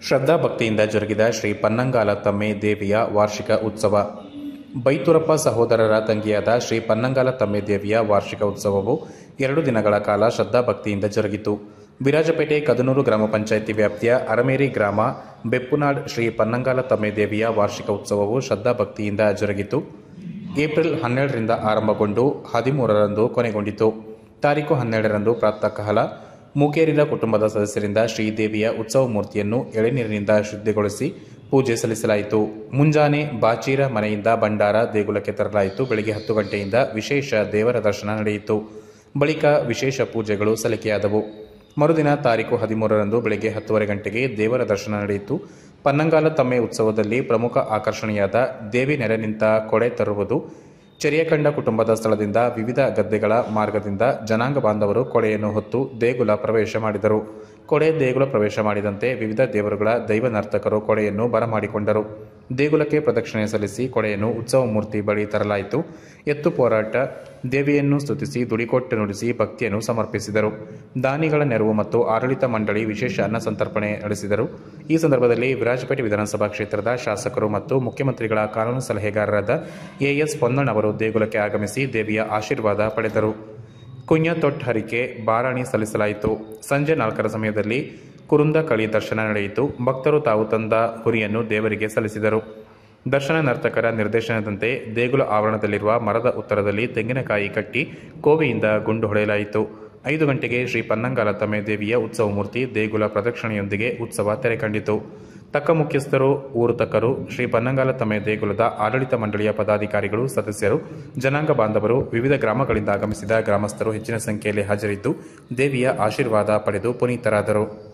ಶ್ರದ್ಧಾ ಭಕ್ತಿಯಿಂದ ಜರುಗಿದ ಶ್ರೀ ಪನ್ನಂಗಾಲ ತಮ್ಮೆ ದೇವಿಯ ವಾರ್ಷಿಕ ಉತ್ಸವ ಬೈತುರಪ್ಪ ಸಹೋದರರ ತಂಗಿಯಾದ ಶ್ರೀ ಪನ್ನಂಗಾಲ ತಮ್ಮೆ ದೇವಿಯ ವಾರ್ಷಿಕ ಉತ್ಸವವು ಎರಡು ದಿನಗಳ ಕಾಲ ಶ್ರದ್ಧಾ ಭಕ್ತಿಯಿಂದ ಜರುಗಿತು ವಿರಾಜಪೇಟೆ ಕದನೂರು ಗ್ರಾಮ ಪಂಚಾಯಿತಿ ವ್ಯಾಪ್ತಿಯ ಅರಮೇರಿ ಗ್ರಾಮ ಬೆಪ್ಪುನಾಡ್ ಶ್ರೀ ಪನ್ನಂಗಾಲ ತಮ್ಮೆ ದೇವಿಯ ವಾರ್ಷಿಕ ಉತ್ಸವವು ಶ್ರದ್ಧಾ ಭಕ್ತಿಯಿಂದ ಜರುಗಿತು ಏಪ್ರಿಲ್ ಹನ್ನೆರಡರಿಂದ ಆರಂಭಗೊಂಡು ಹದಿಮೂರರಂದು ಕೊನೆಗೊಂಡಿತು ತಾರೀಕು ಹನ್ನೆರಡರಂದು ಪ್ರಾತಃ ಕಾಲ ಮೂಕೇರಿನ ಕುಟುಂಬದ ಸದಸ್ಯರಿಂದ ಶ್ರೀದೇವಿಯ ಉತ್ಸವ ಮೂರ್ತಿಯನ್ನು ಎಳೆನೀರಿನಿಂದ ಶುದ್ಧಿಗೊಳಿಸಿ ಪೂಜೆ ಸಲ್ಲಿಸಲಾಯಿತು ಮುಂಜಾನೆ ಬಾಚೀರ ಮನೆಯಿಂದ ಭಂಡಾರ ದೇಗುಲಕ್ಕೆ ತರಲಾಯಿತು ಬೆಳಗ್ಗೆ ಹತ್ತು ಗಂಟೆಯಿಂದ ವಿಶೇಷ ದೇವರ ದರ್ಶನ ನಡೆಯಿತು ಬಳಿಕ ವಿಶೇಷ ಪೂಜೆಗಳು ಸಲ್ಲಿಕೆಯಾದವು ಮರುದಿನ ತಾರೀಕು ಹದಿಮೂರರಂದು ಬೆಳಗ್ಗೆ ಹತ್ತುವರೆ ಗಂಟೆಗೆ ದೇವರ ದರ್ಶನ ನಡೆಯಿತು ಪನ್ನಂಗಾಲ ತಮ್ಮೆ ಉತ್ಸವದಲ್ಲಿ ಪ್ರಮುಖ ಆಕರ್ಷಣೆಯಾದ ದೇವಿ ನೆರೆ ನಿಂತ ಕೊಡೆ ತರುವುದು ಚೆರಿಯಕಂಡ ಕುಟುಂಬದ ಸ್ಥಳದಿಂದ ವಿವಿಧ ಗದ್ದೆಗಳ ಮಾರ್ಗದಿಂದ ಜನಾಂಗ ಬಾಂಧವರು ಕೊಡೆಯನ್ನು ಹೊತ್ತು ದೇಗುಲ ಪ್ರವೇಶ ಮಾಡಿದರು ಕೊಡೆ ದೇಗುಲ ಪ್ರವೇಶ ಮಾಡಿದಂತೆ ವಿವಿಧ ದೇವರುಗಳ ದೈವ ನರ್ತಕರು ಕೊಡೆಯನ್ನು ಬರಮಾಡಿಕೊಂಡರು ದೇಗುಲಕ್ಕೆ ಪ್ರದಕ್ಷಿಣೆ ಸಲ್ಲಿಸಿ ಕೊಡೆಯನ್ನು ಉತ್ಸವ ಮೂರ್ತಿ ಬಳಿ ತರಲಾಯಿತು ಎತ್ತು ಹೋರಾಟ ದೇವಿಯನ್ನು ಸ್ತುತಿಸಿ ದುಡಿಕೊಟ್ಟು ನುಡಿಸಿ ಭಕ್ತಿಯನ್ನು ಸಮರ್ಪಿಸಿದರು ದಾನಿಗಳ ನೆರವು ಮತ್ತು ಆಡಳಿತ ಮಂಡಳಿ ವಿಶೇಷ ಅನ್ನ ಸಂತರ್ಪಣೆ ನಡೆಸಿದರು ಈ ಸಂದರ್ಭದಲ್ಲಿ ವಿರಾಜಪೇಟೆ ವಿಧಾನಸಭಾ ಕ್ಷೇತ್ರದ ಶಾಸಕರು ಮತ್ತು ಮುಖ್ಯಮಂತ್ರಿಗಳ ಕಾನೂನು ಸಲಹೆಗಾರರಾದ ಎಎಸ್ ಪೊನ್ನಣ್ ಅವರು ದೇಗುಲಕ್ಕೆ ಆಗಮಿಸಿ ದೇವಿಯ ಆಶೀರ್ವಾದ ಪಡೆದರು ಕುಂಯ ತೊಟ್ ಹರಿಕೆ ಬಾರಾಣಿ ಸಲ್ಲಿಸಲಾಯಿತು ಸಂಜೆ ನಾಲ್ಕರ ಸಮಯದಲ್ಲಿ ಕುರುಂದ ಕಳಿ ದರ್ಶನ ನಡೆಯಿತು ಭಕ್ತರು ತಾವು ತಂದ ಹುರಿಯನ್ನು ದೇವರಿಗೆ ಸಲ್ಲಿಸಿದರು ದರ್ಶನ ನರ್ತಕರ ನಿರ್ದೇಶನದಂತೆ ದೇಗುಲ ಆವರಣದಲ್ಲಿರುವ ಮರದ ಉತ್ತರದಲ್ಲಿ ತೆಂಗಿನಕಾಯಿ ಕಟ್ಟಿ ಕೋವೆಯಿಂದ ಗುಂಡು ಹೊಡೆಯಲಾಯಿತು ಐದು ಗಂಟೆಗೆ ಶ್ರೀ ಪನ್ನಂಗಾಲ ತಮ್ಮೆ ದೇವಿಯ ಉತ್ಸವ ಮೂರ್ತಿ ದೇಗುಲ ಪ್ರದಕ್ಷಿಣೆಯೊಂದಿಗೆ ಉತ್ಸವ ತೆರೆಕಂಡಿತು ತಕ್ಕ ಮುಖ್ಯಸ್ಥರು ಊರು ತಕ್ಕರು ಶ್ರೀ ಪನ್ನಂಗಾಲ ತಮ್ಮೆ ದೇಗುಲದ ಆಡಳಿತ ಮಂಡಳಿಯ ಪದಾಧಿಕಾರಿಗಳು ಸದಸ್ಯರು ಜನಾಂಗ ಬಾಂಧವರು ವಿವಿಧ ಗ್ರಾಮಗಳಿಂದ ಆಗಮಿಸಿದ ಗ್ರಾಮಸ್ಥರು ಹೆಚ್ಚಿನ ಸಂಖ್ಯೆಯಲ್ಲಿ ಹಾಜರಿದ್ದು ದೇವಿಯ ಆಶೀರ್ವಾದ ಪಡೆದು ಪುನೀತರಾದರು